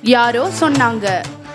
யாரோ சொன்னாங்க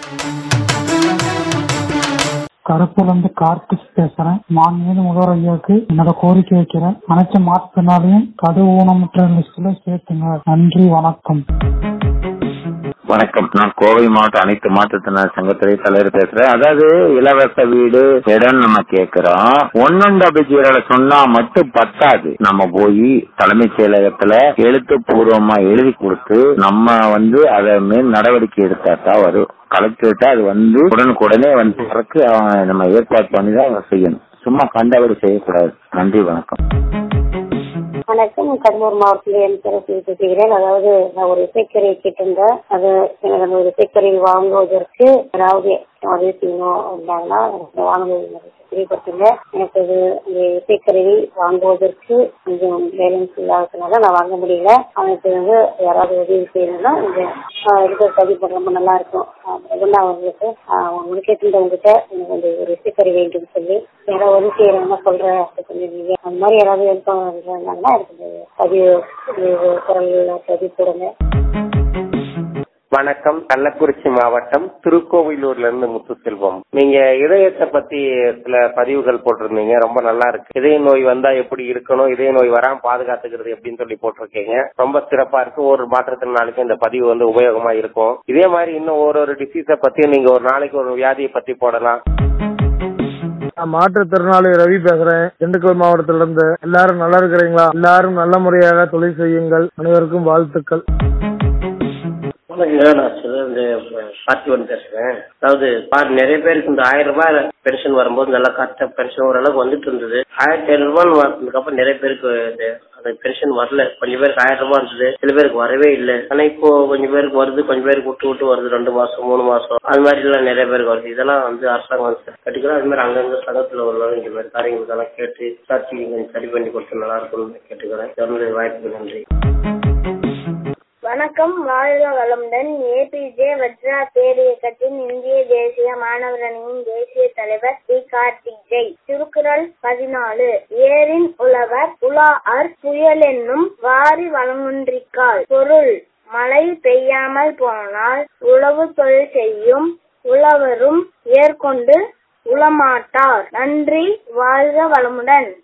கருப்பூர்லேருந்து கார்த்திக் பேசுறேன் மாண்புமிகு முதல்வர் ஐயாவுக்கு என்னோட கோரிக்கை வைக்கிறேன் அனைத்து மாற்றுத்திறனாலையும் கடு ஊனமுற்ற லிஸ்ட்ல சேர்த்துங்க நன்றி வணக்கம் வணக்கம் நான் கோவை மாவட்ட அனைத்து மாற்றுத்திறனாளி சங்கத்துறை தலைவர் பேசுறேன் அதாவது இலவச வீடு இடம் நம்ம கேக்குறோம் ஒன்னொண்டு அபிஜியர்களை சொன்னா மட்டும் பத்தாது நம்ம போய் தலைமைச் செயலகத்துல எழுத்துப்பூர்வமா எழுதி கொடுத்து நம்ம வந்து அதை மேல் நடவடிக்கை எடுத்தா தான் வரும் கலெக்டர்கிட்ட அது வந்து உடனுக்குடனே வந்து வரக்கு அவன் நம்ம ஏற்பாடு பண்ணி தான் அவங்க செய்யணும் சும்மா கண்டபடி செய்யக்கூடாது நன்றி வணக்கம் வணக்கம் கடலூர் மாவட்டத்தில் என் பிறகு பேசுகிறேன் அதாவது நான் ஒரு இசைக்கரை கேட்டிருந்தேன் அது எனக்கு அந்த ஒரு இசைக்கரை வாங்குவதற்கு அதாவது உதவி செய்யணும் இருந்தாங்கன்னா எனக்கு வாங்குவது தெரியப்படுத்துங்க எனக்கு இது இந்த இசைக்கருவி வாங்குவதற்கு கொஞ்சம் பேலன்ஸ் இல்லாததுனால நான் வாங்க முடியல அவனுக்கு வந்து யாராவது உதவி செய்யணும்னா கொஞ்சம் இருக்க பதிவு பண்ண ரொம்ப நல்லா இருக்கும் நான் அவங்களுக்கு அவங்க கேட்டிருந்தவங்ககிட்ட எனக்கு வந்து ஒரு இசைக்கருவி வேண்டும் சொல்லி யாராவது உதவி செய்யறாங்கன்னா சொல்றேன் கொஞ்சம் நீங்க அந்த மாதிரி யாராவது இருந்தாங்கன்னா எனக்கு இந்த பதிவு இது குரல் பதிவு போடுங்க வணக்கம் கள்ளக்குறிச்சி மாவட்டம் திருக்கோவிலூர்ல இருந்து முத்துசெல்வம் நீங்க இதயத்தை பத்தி சில பதிவுகள் போட்டிருந்தீங்க ரொம்ப நல்லா இருக்கு இதய நோய் வந்தா எப்படி இருக்கணும் இதய நோய் வராம பாதுகாத்துக்கிறது எப்படின்னு சொல்லி போட்டிருக்கீங்க ரொம்ப சிறப்பா இருக்கு ஒரு மாற்றத்தினாலுக்கு இந்த பதிவு வந்து உபயோகமா இருக்கும் இதே மாதிரி இன்னும் ஒரு ஒரு டிசீஸ பத்தி நீங்க ஒரு நாளைக்கு ஒரு வியாதியை பத்தி போடலாம் நான் மாற்றுத்திறனாளி ரவி பேசுறேன் திண்டுக்கல் மாவட்டத்தில இருந்து எல்லாரும் நல்லா இருக்கிறீங்களா எல்லாரும் நல்ல முறையாக தொழில் செய்யுங்கள் அனைவருக்கும் வாழ்த்துக்கள் நான் சிலருந்து பார்த்திபன் பேசுறேன் அதாவது பா- நிறைய பேருக்கு இந்த ஆயிரம் ரூபாய் பென்ஷன் வரும்போது நல்லா கரெக்டா பென்ஷன் ஓரளவுக்கு வந்துட்டு இருந்தது ஆயிரத்தி ஐநூறு ரூபாய் வந்ததுக்கப்புறம் நிறைய பேருக்கு இந்த அந்த பென்ஷன் வரல கொஞ்சம் பேருக்கு ஆயிரம் ரூபாய் இருந்தது சில பேருக்கு வரவே இல்லை ஆனா இப்போ கொஞ்சம் பேருக்கு வருது கொஞ்சம் பேருக்கு விட்டு விட்டு வருது ரெண்டு மாசம் மூணு மாசம் அது மாதிரி எல்லாம் நிறைய பேருக்கு வருது இதெல்லாம் வந்து அரசாங்கம் வந்து கட்டிக்கலாம் அது மாதிரி அங்கங்க சங்கத்துல உள்ளவங்க இந்த மாதிரி காரியங்களுக்கெல்லாம் கேட்டு விசாரிச்சு கொஞ்சம் சரி பண்ணி கொடுத்து நல்லா இருக்கும்னு கேட்டுக்கிறேன் தொடர்ந்து வாய்ப்புக்கு நன்றி வணக்கம் வாழ்க வளமுடன் ஏபிஜே வஜ்ரா தேர் இயக்கத்தின் இந்திய தேசிய மாணவர் அணியின் தேசிய தலைவர் டி கார்த்திக் ஜெய் திருக்குறள் பதினாலு ஏரின் உழவர் உலாஅர் புயல் என்னும் வாரி வளங்குன்றிக்கால் பொருள் மழை பெய்யாமல் போனால் உழவு தொழில் செய்யும் உழவரும் ஏற்கொண்டு உளமாட்டார் நன்றி வாழ்க வளமுடன்